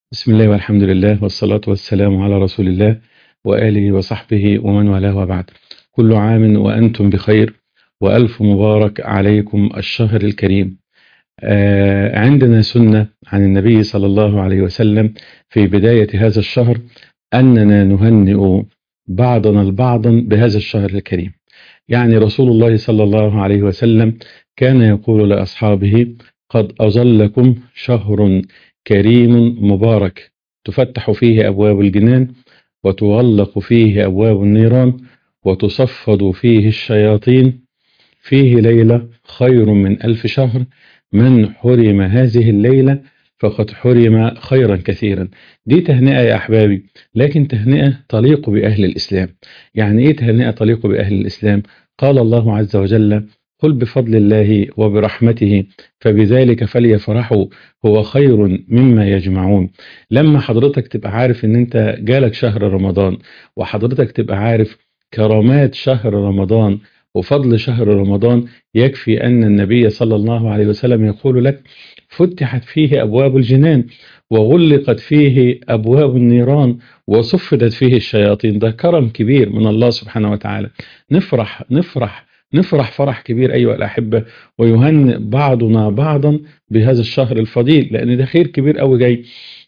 بسم الله والحمد لله والصلاة والسلام على رسول الله وآله وصحبه ومن والاه وبعد كل عام وأنتم بخير وألف مبارك عليكم الشهر الكريم آه عندنا سنة عن النبي صلى الله عليه وسلم في بداية هذا الشهر أننا نهنئ بعضنا البعض بهذا الشهر الكريم يعني رسول الله صلى الله عليه وسلم كان يقول لأصحابه قد أظلكم شهر كريم مبارك تفتح فيه أبواب الجنان وتغلق فيه أبواب النيران وتصفد فيه الشياطين فيه ليلة خير من ألف شهر من حرم هذه الليلة فقد حرم خيرا كثيرا دي تهنئة يا أحبابي لكن تهنئة تليق بأهل الإسلام يعني إيه تهنئة تليق بأهل الإسلام قال الله عز وجل قل بفضل الله وبرحمته فبذلك فليفرحوا هو خير مما يجمعون لما حضرتك تبقى عارف ان انت جالك شهر رمضان وحضرتك تبقى عارف كرامات شهر رمضان وفضل شهر رمضان يكفي أن النبي صلى الله عليه وسلم يقول لك فتحت فيه أبواب الجنان وغلقت فيه أبواب النيران وصفدت فيه الشياطين ده كرم كبير من الله سبحانه وتعالى نفرح نفرح نفرح فرح كبير أيها الأحبة ويهنئ بعضنا بعضا بهذا الشهر الفضيل لأن ده خير كبير قوي جاي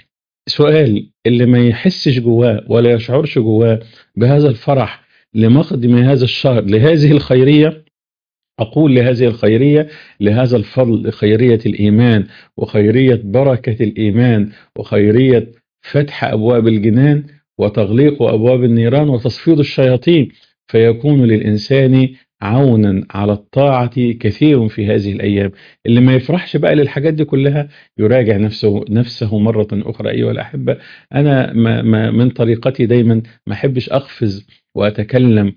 سؤال اللي ما يحسش جواه ولا يشعرش جواه بهذا الفرح لمقدم هذا الشهر لهذه الخيرية أقول لهذه الخيرية لهذا الفضل خيرية الإيمان وخيرية بركة الإيمان وخيرية فتح أبواب الجنان وتغليق أبواب النيران وتصفيد الشياطين فيكون للإنسان عونا على الطاعة كثير في هذه الأيام اللي ما يفرحش بقى للحاجات دي كلها يراجع نفسه نفسه مرة أخرى أيها الأحبة أنا ما ما من طريقتي دايما ما أحبش أقفز وأتكلم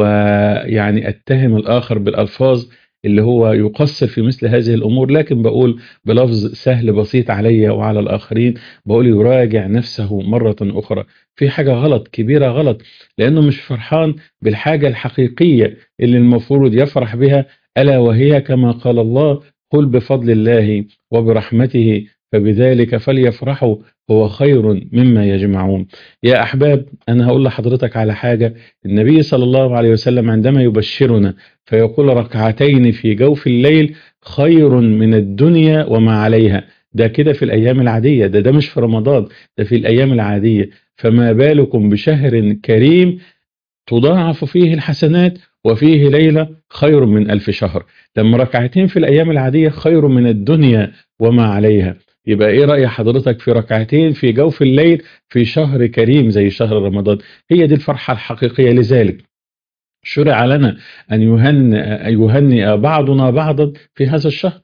ويعني أتهم الآخر بالألفاظ اللي هو يقصر في مثل هذه الأمور لكن بقول بلفظ سهل بسيط علي وعلى الآخرين بقول يراجع نفسه مرة أخرى في حاجة غلط كبيرة غلط لأنه مش فرحان بالحاجة الحقيقية اللي المفروض يفرح بها ألا وهي كما قال الله قل بفضل الله وبرحمته فبذلك فليفرحوا هو خير مما يجمعون يا أحباب أنا هقول لحضرتك على حاجة النبي صلى الله عليه وسلم عندما يبشرنا فيقول ركعتين في جوف الليل خير من الدنيا وما عليها ده كده في الأيام العادية ده ده مش في رمضان ده في الأيام العادية فما بالكم بشهر كريم تضاعف فيه الحسنات وفيه ليلة خير من ألف شهر لما ركعتين في الأيام العادية خير من الدنيا وما عليها يبقى ايه رأي حضرتك في ركعتين في جوف الليل في شهر كريم زي شهر رمضان هي دي الفرحة الحقيقية لذلك شرع لنا أن يهنئ, يهنئ بعضنا بعضا في هذا الشهر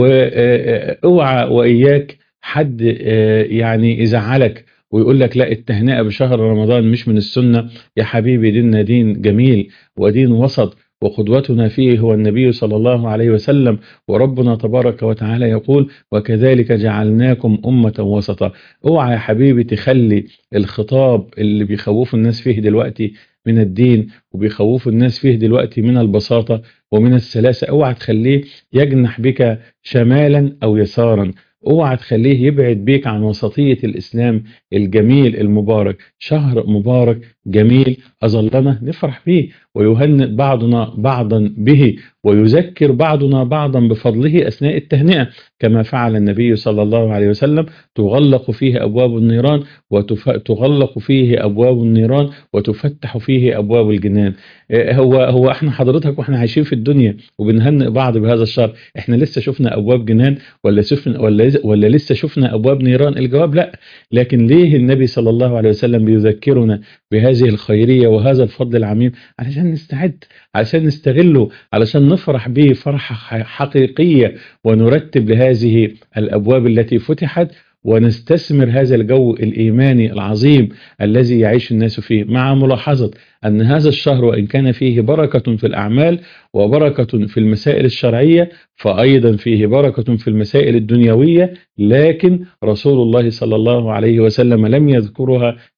واوعى وإياك حد يعني يزعلك ويقول لك لا التهنئة بشهر رمضان مش من السنة يا حبيبي ديننا دين جميل ودين وسط وقدوتنا فيه هو النبي صلى الله عليه وسلم وربنا تبارك وتعالى يقول وكذلك جعلناكم أمة وسطا اوعى يا حبيبي تخلي الخطاب اللي بيخوفوا الناس فيه دلوقتي من الدين وبيخوفوا الناس فيه دلوقتي من البساطة ومن السلاسة اوعى تخليه يجنح بك شمالا أو يسارا اوعى تخليه يبعد بيك عن وسطية الإسلام الجميل المبارك شهر مبارك جميل أظلنا نفرح به ويهنئ بعضنا بعضا به ويذكر بعضنا بعضا بفضله أثناء التهنئة كما فعل النبي صلى الله عليه وسلم تغلق فيه أبواب النيران وتغلق فيه أبواب النيران وتفتح فيه أبواب الجنان هو هو احنا حضرتك واحنا عايشين في الدنيا وبنهنئ بعض بهذا الشهر احنا لسه شفنا أبواب جنان ولا شفنا ولا ولا لسه شفنا أبواب نيران الجواب لا لكن ليه النبي صلى الله عليه وسلم بيذكرنا بهذه الخيرية وهذا الفضل العميم علشان نستعد علشان نستغله علشان نفرح به فرحة حقيقية ونرتب لهذه الأبواب التي فتحت ونستثمر هذا الجو الإيماني العظيم الذي يعيش الناس فيه مع ملاحظة أن هذا الشهر وإن كان فيه بركة في الأعمال وبركة في المسائل الشرعية فأيضا فيه بركة في المسائل الدنيوية لكن رسول الله صلى الله عليه وسلم لم يذكرها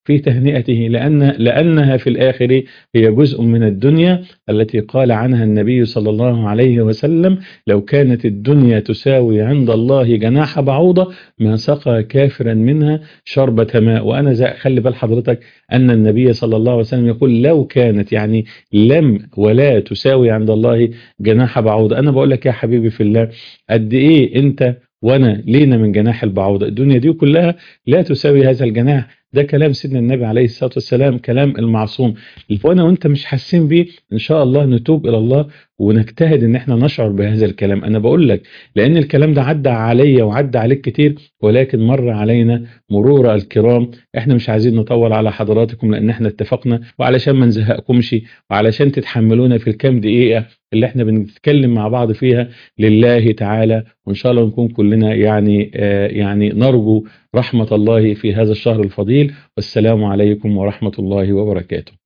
في تهنئته لأن لأنها في الآخر هي جزء من الدنيا التي قال عنها النبي صلى الله عليه وسلم لو كانت الدنيا تساوي عند الله جناح بعوضة ما سقى كافرا منها شربة ماء وأنا زي خلي بال حضرتك أن النبي صلى الله عليه وسلم يقول لو كانت يعني لم ولا تساوي عند الله جناح بعوضة أنا بقول لك يا حبيبي في الله قد إيه أنت وانا لينا من جناح البعوضة الدنيا دي كلها لا تساوي هذا الجناح ده كلام سيدنا النبي عليه الصلاة والسلام كلام المعصوم وانا وانت مش حاسين بيه ان شاء الله نتوب الى الله ونجتهد ان احنا نشعر بهذا الكلام انا بقول لك لان الكلام ده عدى عليا وعدى عليك كتير ولكن مر علينا مرور الكرام احنا مش عايزين نطول على حضراتكم لان احنا اتفقنا وعلشان ما نزهقكمش وعلشان تتحملونا في الكام دقيقة اللي احنا بنتكلم مع بعض فيها لله تعالى وان شاء الله نكون كلنا يعني آه يعني نرجو رحمة الله في هذا الشهر الفضيل والسلام عليكم ورحمة الله وبركاته